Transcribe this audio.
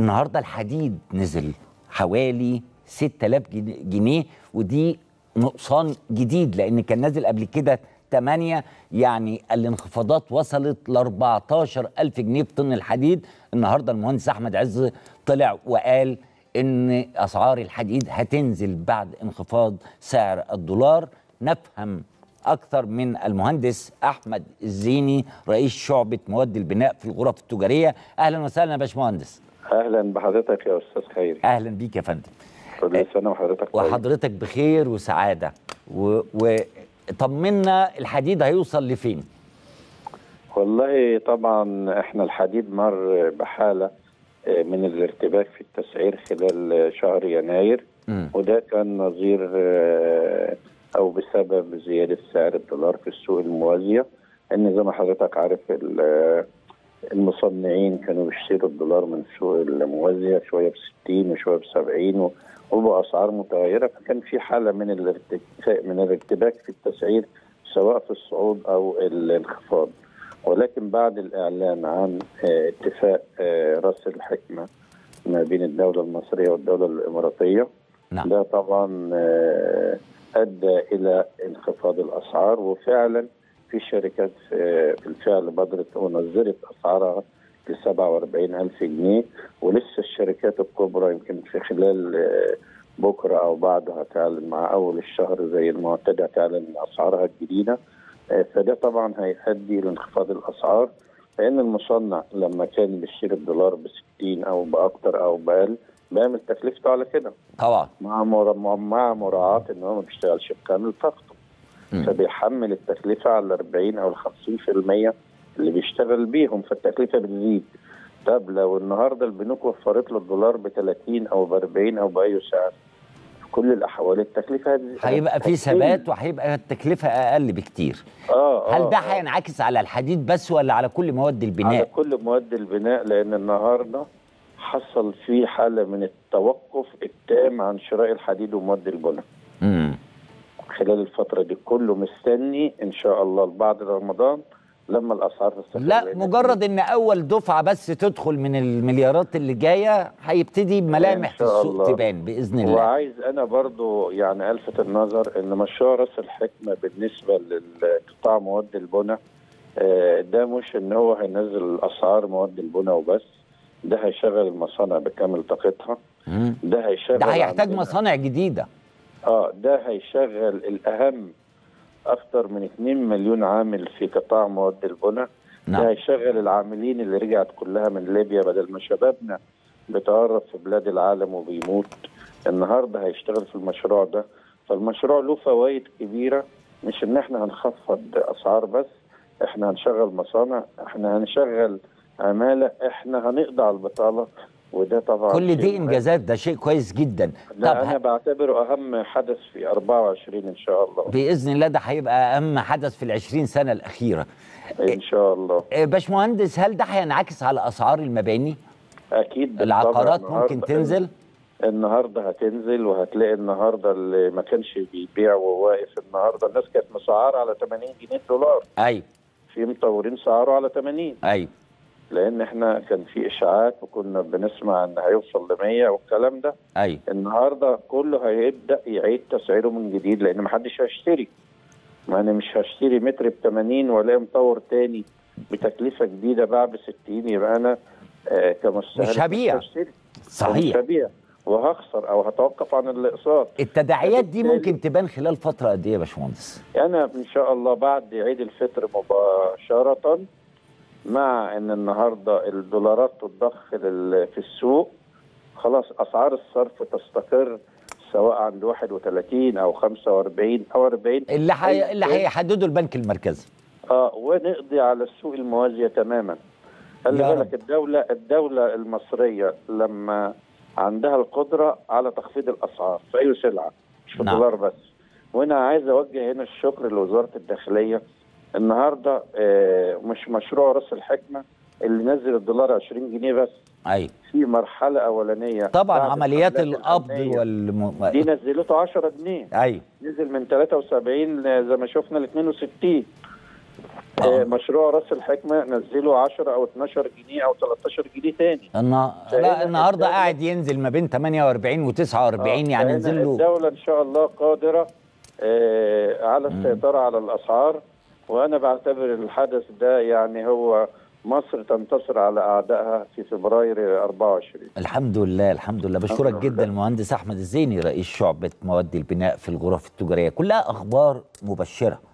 النهارده الحديد نزل حوالي 6000 جنيه- جنيه ودي نقصان جديد لان كان نازل قبل كده 8 يعني الانخفاضات وصلت ل 14000 جنيه في طن الحديد النهارده المهندس احمد عز طلع وقال ان اسعار الحديد هتنزل بعد انخفاض سعر الدولار نفهم اكثر من المهندس احمد الزيني رئيس شعبه مواد البناء في الغرف التجاريه اهلا وسهلا يا باشمهندس اهلا بحضرتك يا استاذ خيري اهلا بيك يا فندم كل سنه وحضرتك طيب وحضرتك بخير وسعاده وطمنا الحديد هيوصل لفين والله طبعا احنا الحديد مر بحاله آه، من الارتباك في التسعير خلال شهر يناير مم. وده كان نظير آه، او بسبب زياده سعر الدولار في السوق الموازيه ان زي ما حضرتك عارف ال- آه، المصنعين كانوا بيشتروا الدولار من السوق الموازيه شويه ب 60 وشويه ب 70 وباسعار متغيره فكان في حاله من الارتكاء من الارتباك في التسعير سواء في الصعود او الانخفاض ولكن بعد الاعلان عن آه، اتفاق آه، راس الحكمه ما بين الدوله المصريه والدوله الاماراتيه نعم ده طبعا آه، ادى الى انخفاض الاسعار وفعلا في شركات آه، بالفعل بدرت ونزلت اسعارها ل 47 ألف جنيه ولسه الشركات الكبرى يمكن في خلال آه، بكره او بعده هتعلن مع اول الشهر زي المعتاد هتعلن اسعارها الجديده آه، فده طبعا هيؤدي لانخفاض الاسعار لان المصنع لما كان بيشتري الدولار ب 60 او باكتر او باقل بيعمل تكلفته على كده طبعا مع مر... مع- مع مراعاه ان هو ما بيشتغلش بكامل طاقته مم. فبيحمل التكلفه على ال 40 او ال 50% اللي بيشتغل بيهم فالتكلفه بتزيد طب لو النهارده البنوك وفرت له الدولار ب 30 او ب 40 او باي سعر في كل الاحوال التكلفه هتزيد هيبقى في هتقل. ثبات وهيبقى التكلفه اقل بكتير اه هل آه، ده آه. هينعكس على الحديد بس ولا على كل مواد على البناء كل مواد البناء لان النهارده حصل في حاله من التوقف التام عن شراء الحديد ومواد البناء امم خلال الفتره دي كله مستني ان شاء الله بعد رمضان لما الاسعار تستقر لا لأن مجرد ان اول دفعه بس تدخل من المليارات اللي جايه هيبتدي ملامح إن في شاء السوق الله. تبان باذن الله وعايز انا برضو يعني الفت النظر ان مشروع راس الحكمه بالنسبه لقطاع مواد البناء آه، ده مش ان هو هينزل اسعار مواد البناء وبس ده هيشغل المصانع بكامل طاقتها مم. ده هيشغل ده هيحتاج عندنا- مصانع جديده اه ده هيشغل الاهم اكثر من 2 مليون عامل في قطاع مواد البناء ده نعم هيشغل العاملين اللي رجعت كلها من ليبيا بدل ما شبابنا بيتهرب في بلاد العالم وبيموت النهارده هيشتغل في المشروع ده فالمشروع له فوائد كبيره مش ان احنا هنخفض اسعار بس احنا هنشغل مصانع احنا هنشغل عماله احنا هنقضي على البطاله وده طبعا كل شيء دي مهم. انجازات ده شيء كويس جدا لا طب انا ه- بعتبره اهم حدث في 24 ان شاء الله باذن الله ده هيبقى اهم حدث في العشرين سنه الاخيره ان شاء الله إيه، باشمهندس هل ده هينعكس على اسعار المباني اكيد بالطبع العقارات ممكن النهاردة- تنزل النهارده هتنزل وهتلاقي النهارده اللي ما كانش بيبيع وواقف النهارده الناس كانت مسعره على 80 جنيه دولار ايوه في مطورين سعره على 80 ايوه لان احنا كان في اشاعات وكنا بنسمع ان هيوصل ل 100 والكلام ده ايوه النهارده كله هيبدا يعيد تسعيره من جديد لان ما حدش هيشتري ما انا مش هشتري متر ب 80 والاقي مطور تاني بتكلفه جديده باع ب 60 يبقى انا آه كمستهلك مش هبيع. هشتري. مش صحيح هبيع وهخسر او هتوقف عن الاقساط التداعيات دي فبالتالي- ممكن تبان خلال فتره قد ايه يا باشمهندس انا ان شاء الله بعد عيد الفطر مباشره مع ان النهارده الدولارات تتضخ لل- في السوق خلاص اسعار الصرف تستقر سواء عند 31 او 45 او 40 اللي حي... أيا اللي كان. هيحدده البنك المركزي اه ونقضي على السوق الموازيه تماما خلي يا بالك الدوله الدوله المصريه لما عندها القدره على تخفيض الاسعار في اي سلعه مش في نعم. الدولار بس وانا عايز اوجه هنا الشكر لوزاره الداخليه النهارده آه مش مشروع راس الحكمه اللي نزل الدولار 20 جنيه بس ايوه في مرحله اولانيه طبعا بعد عمليات الحملات القبض الأمنية، والم... دي نزلته 10 جنيه ايوه نزل من 73 زي ما شفنا ل 62 آه، مشروع راس الحكمه نزلوا 10 او 12 جنيه او 13 جنيه تاني النا... فهنا لا النهارده الدولة- قاعد ينزل ما بين 48 و49 يعني فهنا ينزل له الدوله ان شاء الله قادره آه، على السيطره على الاسعار وانا بعتبر الحدث ده يعني هو مصر تنتصر على اعدائها في فبراير 24 الحمد لله الحمد لله بشكرك الحمد جدا لله. المهندس احمد الزيني رئيس شعبه مواد البناء في الغرف التجاريه كلها اخبار مبشره